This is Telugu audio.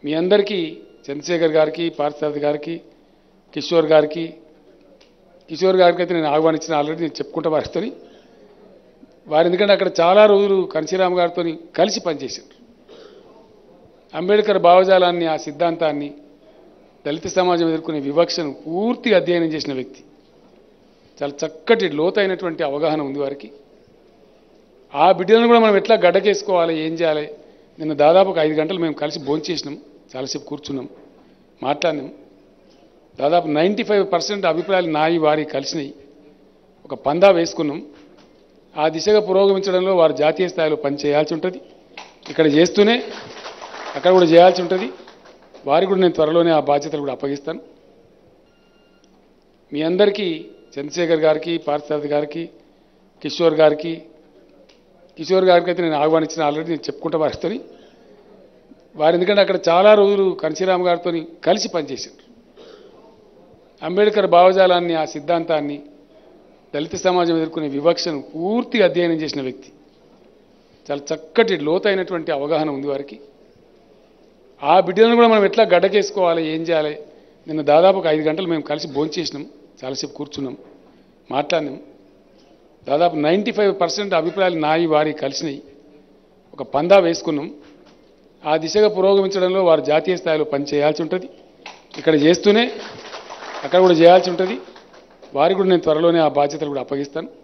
మీ అందరికీ చంద్రశేఖర్ గారికి పార్థసారథి గారికి కిషోర్ గారికి కిషోర్ గారికి అయితే నేను ఆహ్వానించిన ఆల్రెడీ నేను చెప్పుకుంటా వారితో వారు ఎందుకంటే అక్కడ చాలా రోజులు కన్సీరామ్ గారితో కలిసి పనిచేశారు అంబేద్కర్ భావజాలాన్ని ఆ సిద్ధాంతాన్ని దళిత సమాజం ఎదుర్కొనే వివక్షను పూర్తిగా అధ్యయనం చేసిన వ్యక్తి చాలా చక్కటి లోతైనటువంటి అవగాహన ఉంది వారికి ఆ బిడ్డలను కూడా మనం ఎట్లా గడ్డకేసుకోవాలి ఏం చేయాలి నిన్న దాదాపు ఒక ఐదు గంటలు మేము కలిసి భోంచేసినాం చాలాసేపు కూర్చున్నాం మాట్లాడినాం దాదాపు నైంటీ ఫైవ్ పర్సెంట్ అభిప్రాయాలు నాయి వారి కలిసినాయి ఒక పందా వేసుకున్నాం ఆ దిశగా పురోగమించడంలో వారు జాతీయ స్థాయిలో పని చేయాల్సి ఉంటుంది ఇక్కడ చేస్తూనే అక్కడ కూడా చేయాల్సి ఉంటుంది వారికి కూడా నేను త్వరలోనే ఆ బాధ్యతలు కూడా అప్పగిస్తాను మీ అందరికీ చంద్రశేఖర్ గారికి పార్థసారథి గారికి కిషోర్ గారికి కిషోర్ గారికి అయితే నేను ఆహ్వానించిన ఆల్రెడీ నేను చెప్పుకుంటా వారితో వారు ఎందుకంటే అక్కడ చాలా రోజులు కన్సీరామ్ గారితో కలిసి పనిచేశారు అంబేద్కర్ భావజాలాన్ని ఆ సిద్ధాంతాన్ని దళిత సమాజం ఎదుర్కొనే వివక్షను పూర్తిగా అధ్యయనం చేసిన వ్యక్తి చాలా చక్కటి లోతైనటువంటి అవగాహన ఉంది వారికి ఆ బిడ్డలను కూడా మనం ఎట్లా గడ్డకేసుకోవాలి ఏం చేయాలి నిన్న దాదాపు ఒక ఐదు గంటలు మేము కలిసి భోంచేసినాం చాలాసేపు కూర్చున్నాం మాట్లాడినాం దాదాపు నైంటీ ఫైవ్ పర్సెంట్ అభిప్రాయాలు నాయి వారి కలిసినాయి ఒక పందా వేసుకున్నాం ఆ దిశగా పురోగమించడంలో వారు జాతీయ స్థాయిలో పని చేయాల్సి ఉంటుంది ఇక్కడ చేస్తూనే అక్కడ కూడా చేయాల్సి ఉంటుంది వారికి కూడా నేను త్వరలోనే ఆ బాధ్యతలు కూడా అప్పగిస్తాను